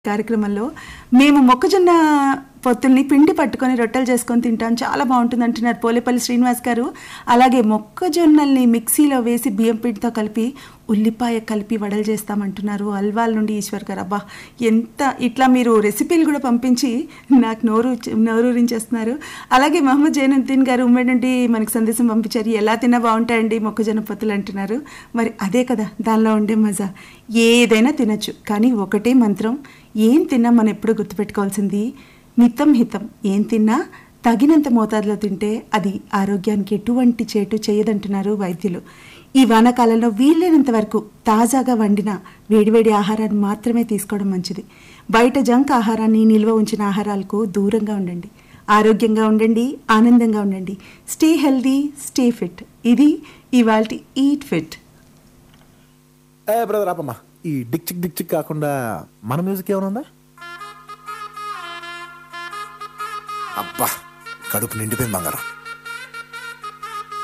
కార్యక్రమంలో మేము మొక్కజొన్న పొత్తుల్ని పిండి పట్టుకొని రొట్టెలు చేసుకొని తింటాం చాలా బాగుంటుంది అంటున్నారు పోలేపల్లి శ్రీనివాస్ గారు అలాగే మొక్కజొన్నల్ని మిక్సీలో వేసి బియ్యం పిండితో కలిపి ఉల్లిపాయ కలిపి వడలు చేస్తామంటున్నారు అల్వాల్ నుండి ఈశ్వర్ గారు అబ్బా ఎంత ఇట్లా మీరు రెసిపీలు కూడా పంపించి నాకు నోరు నోరూరించేస్తున్నారు అలాగే మహమ్మద్ జైనుద్దీన్ గారు ఉమ్మడి నుండి మనకి సందేశం పంపించారు ఎలా తిన్నా బాగుంటాయండి మొక్కజొన్న పొత్తులు అంటున్నారు మరి అదే కదా దానిలో ఉండే మజా ఏదైనా తినచ్చు కానీ ఒకటే మంత్రం ఏం తిన్నా మనం ఎప్పుడు గుర్తుపెట్టుకోవాల్సింది మితం హితం ఏం తిన్నా తగినంత మోతాదులో తింటే అది ఆరోగ్యానికి ఎటువంటి చేటు చేయదంటున్నారు వైద్యులు ఈ వానాకాలంలో వీలైనంత వరకు తాజాగా వండిన వేడివేడి ఆహారాన్ని మాత్రమే తీసుకోవడం మంచిది బయట జంక్ ఆహారాన్ని నిల్వ ఉంచిన ఆహారాలకు దూరంగా ఉండండి ఆరోగ్యంగా ఉండండి ఆనందంగా ఉండండి స్టే హెల్దీ స్టే ఫిట్ ఇది ఇవాళ ఈట్ ఫిట్ ఏ బ్రదర్ ఆపమ్మా ఈ డిక్ చిక్ డిక్ చిక్ కాకుండా మన మ్యూజిక్ ఏమైనా ఉందా అబ్బా కడుపు నిండిపోయింది బంగారం